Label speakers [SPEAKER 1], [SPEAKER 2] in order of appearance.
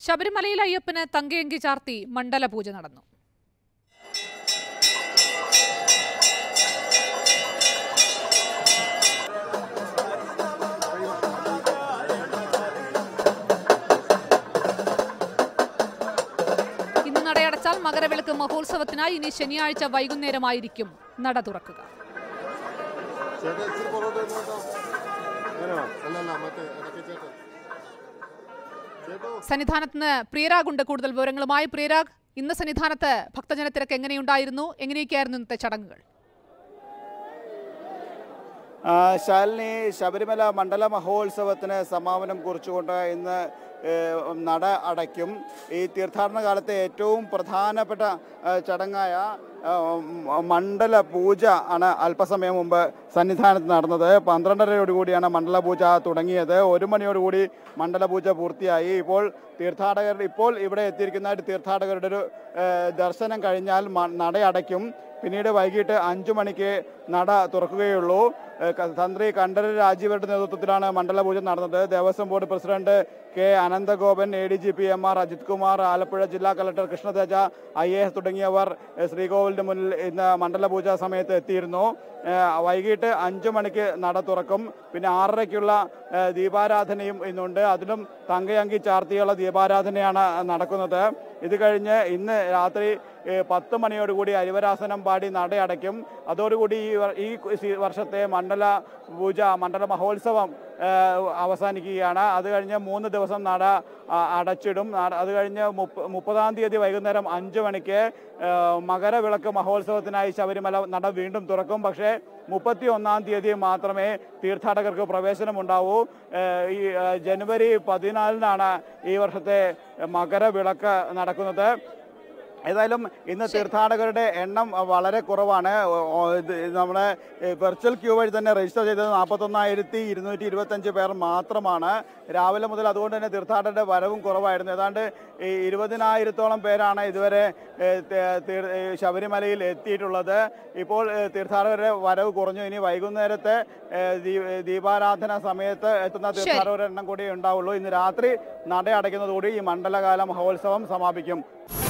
[SPEAKER 1] ശബരിമലയിൽ അയ്യപ്പന് തങ്കയങ്കി ചാർത്തി മണ്ഡല പൂജ നടന്നു ഇന്ന് നടയടച്ചാൽ മകരവിളക്ക് മഹോത്സവത്തിനായി ഇനി ശനിയാഴ്ച വൈകുന്നേരമായിരിക്കും നട തുറക്കുക
[SPEAKER 2] ചേട്ടാ ഇച്ചിരി പുറകോട്ട് വന്നോട്ടോ വേണോ അല്ലല്ല മറ്റേ ഇടയ്ക്ക് ചേട്ടൻ ചേട്ടോ
[SPEAKER 1] സന്നിധാനത്ത് നിന്ന് പ്രിയരാഗുണ്ട് കൂടുതൽ വിവരങ്ങളുമായി പ്രിയരാഗ് ഇന്ന് സന്നിധാനത്ത് ഭക്തജനത്തിരക്ക് എങ്ങനെയുണ്ടായിരുന്നു എങ്ങനെയൊക്കെയായിരുന്നു ഇന്നത്തെ ചടങ്ങുകൾ
[SPEAKER 3] ആ, ശാലിനി ശബരിമല മണ്ഡല മഹോത്സവത്തിന് സമാപനം കുറിച്ചുകൊണ്ട് ഇന്ന് ഏഹ്, നട അടയ്ക്കും ഈ തീർത്ഥാടന കാലത്തെ ഏറ്റവും പ്രധാനപ്പെട്ട ആ, ചടങ്ങായ ആ, മ- മണ്ഡല പൂജ ആണ് അല്പസമയം മുമ്പ് സന്നിധാനത്ത് നടന്നത് പന്ത്രണ്ടരയോടുകൂടിയാണ് മണ്ഡല പൂജ തുടങ്ങിയത് ഒരു മണിയോടുകൂടി മണ്ഡല പൂജ പൂർത്തിയായി ഇപ്പോൾ തീർത്ഥാടകർ ഇപ്പോൾ ഇവിടെ എത്തിയിരിക്കുന്ന തീർത്ഥാടകരുടെ ഒരു ഏഹ്, ദർശനം കഴിഞ്ഞാൽ മ- നട അടയ്ക്കും പിന്നീട് വൈകിട്ട് അഞ്ചു മണിക്ക് നട തുറക്കുകയുള്ളൂ ഏഹ് ക- തന്ത്രി കണ്ഠര രാജീവരുടെ നേതൃത്വത്തിലാണ് മണ്ഡല പൂജ നടന്നത് Devaswom board president K Ananthagopan A D G P M R Ajith Kumar Alappuzha ജില്ലാ collector Krishnateja I A S തുടങ്ങിയവർ ഏഹ് ശ്രീകോവിലിന്റെ മുന്നിൽ ഇന്ന് മണ്ഡല പൂജ സമയത്ത് എത്തിയിരുന്നു ഏഹ് വൈകിട്ട് അഞ്ചു മണിക്ക് നട തുറക്കും പിന്നെ ആറരയ്ക്കുള്ള ഏഹ് ദീപാരാധനയും ഇന്നുണ്ട് അതിലും തങ്കയങ്കി ചാർത്തിയുള്ള ദീപാരാധനയാണ് നടക്കുന്നത് ഇത് കഴിഞ്ഞ് ഇന്ന് രാത്രി ഏഹ് പത്ത് മണിയോടുകൂടി അരിവരാസനം പാടി നട അടയ്ക്കും അതോടുകൂടി ഈ വർ- ഈ സി- വർഷത്തെ മണ്ഡല പൂജ മണ്ഡല മഹോത്സവം ഏഹ് അവസാനിക്കുകയാണ് അത് കഴിഞ്ഞ് മൂന്ന് ദിവസം നട ആ, അടച്ചിടും നട- അത് കഴിഞ്ഞ് മുപ്പ മുപ്പതാം തീയതി വൈകുന്നേരം അഞ്ച് മണിക്ക് ഏഹ് മകരവിളക്ക് മഹോത്സവത്തിനായി ശബരിമല നട വീണ്ടും തുറക്കും പക്ഷേ മുപ്പത്തി ഒന്നാം തീയതി മാത്രമേ തീർത്ഥാടകർക്ക് പ്രവേശനമുണ്ടാവൂ ഏഹ് ഈ ഏഹ് ജനുവരി പതിനാലിനാണ് ഈ വർഷത്തെ മകരവിളക്ക് നടക്കുന്നത് ഏതായാലും ഇന്ന് തീർത്ഥാടകരുടെ എണ്ണം വളരെ കുറവാണ് ഓ- ഓ- ഇത് നമ്മുടെ വെർച്വൽ ക്യൂ വഴി തന്നെ രജിസ്റ്റർ ചെയ്തത് നാൽപ്പത്തൊന്നായിരത്തി ഇരുന്നൂറ്റി ഇരുപത്തഞ്ച് പേർ മാത്രമാണ് രാവിലെ മുതൽ അതുകൊണ്ട് തന്നെ തീർത്ഥാടകരുടെ വരവും കുറവായിരുന്നു ഏതാണ്ട് ഈ ഇരുപതിനായിരത്തോളം പേരാണ് ഇതുവരെ ഏ, ത- തീർ- ഏ, ശബരിമലയിൽ എത്തിയിട്ടുള്ളത് ഇപ്പോൾ ഏ, തീർത്ഥാടകരുടെ വരവ് കുറഞ്ഞു ഇനി വൈകുന്നേരത്തെ ഏ, ദീ- ദീപാരാധന സമയത്ത് എത്തുന്ന
[SPEAKER 1] ശരി.
[SPEAKER 3] തീർത്ഥാടകരുടെ എണ്ണം കൂടി ഉണ്ടാവുള്ളൂ ഇന്ന് രാത്രി നട അടയ്ക്കുന്നതോടെ ഈ മണ്ഡലകാല മഹോത്സവം സമാപിക്കും